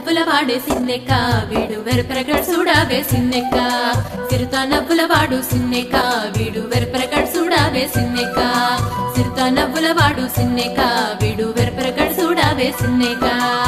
నవ్వుల వాడే సిన్నెక్క వీడు వెరపెరగడ్ చూడావే సిన్నెక్క సిరుత నవ్వుల వాడు సిన్నెక్క వీడు వెరపెరగడ్ చూడావే సిన్నెక్క సిరుత నవ్వుల వాడు సిన్నెక్క వీడు వెరపెరగడ్ చూడావే సిన్నెక్క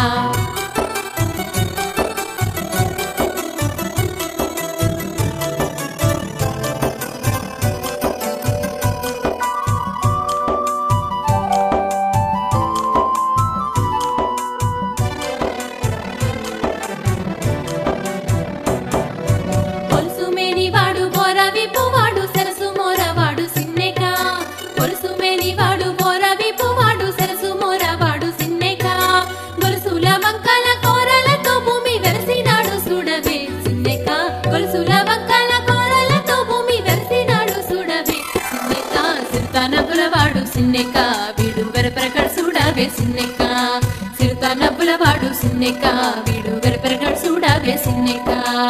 పొలుసు మేనివాడు బోరవిప్పువాడు సరసు మోరవాడు సిన్నెక పొలుసు మేనివాడు బోరవిప్పువాడు సరసు మోరవాడు సిన్నెక గొలుసుల వంకల కోరలతో భూమి వెరసినాడు చూడవే సిన్నెక గొలుసుల వంకల కోరలతో భూమి వెరసినాడు చూడవే సిన్నెక సిరుతానబులవాడు సిన్నెక వీడు వెరపెరగడు చూడవే సిన్నెక సిరుతానబులవాడు సిన్నెక వీడు వెరపెరగడు చూడవే సిన్నెక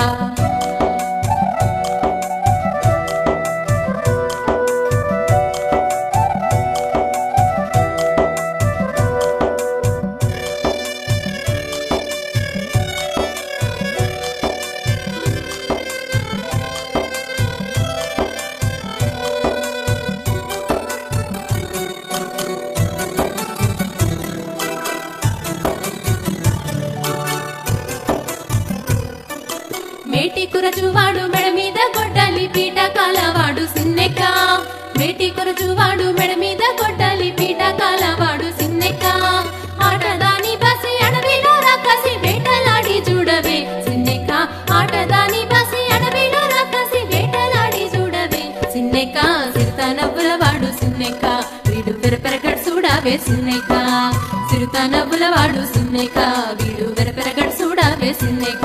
మేటి కురచువాడు మెడ మీద గొడ్డలి పీట కాలవాడు సిన్నెక్క మేటి కురచువాడు మెడ మీద గొడ్డలి పీట కాలవాడు సిన్నెక్క ఆటదాని బసి అడవిలో రాకసి వేటలాడి చూడవే సిన్నెక్క ఆటదాని బసి అడవిలో రాకసి వేటలాడి చూడవే సిన్నెక్క సిరుత నవ్వుల వాడు సిన్నెక్క వీడు పెరపెరగడు చూడవే సిన్నెక్క సిరుత నవ్వుల వాడు సిన్నెక్క వీడు పెరపెరగడు చూడవే సిన్నెక్క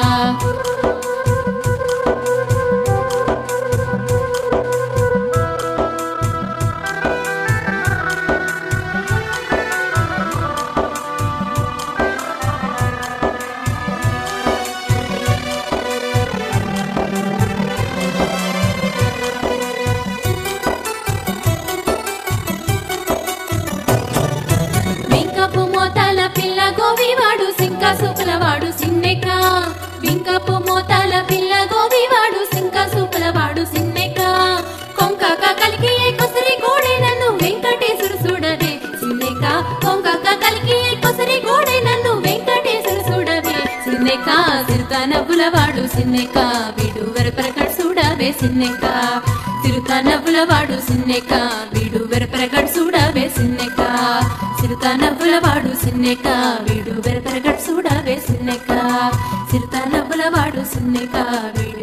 వింకపు మోతాల పిల్ల గోవివాడు సింక సూపులవాడు సిన్నెక వింకపు మోతాల పిల్ల గోవివాడు సింక సూపులవాడు సిన్నెక కొంకక కలికి కొసరి గోడే నన్ను వెంకటేశ్వరు చూడవే సిన్నెక కొంకక కలికి కొసరి గోడే నన్ను వెంకటేశ్వరు చూడవే సిన్నెక సిరుత నవ్వులవాడు సిన్నెక వీడు వెరపెరగడు చూడవే సిన్నెక సిరుత నవ్వులవాడు సిన్నెక వీడు వెరపెరగడు చూడవే సిన్నెక సిరుత నవ్వులవాడు సిన్నెక వీడు వెరపెరగడు చూడవే సిన్నెక సిరుత నవ్వులవాడు సిన్నెక వీడు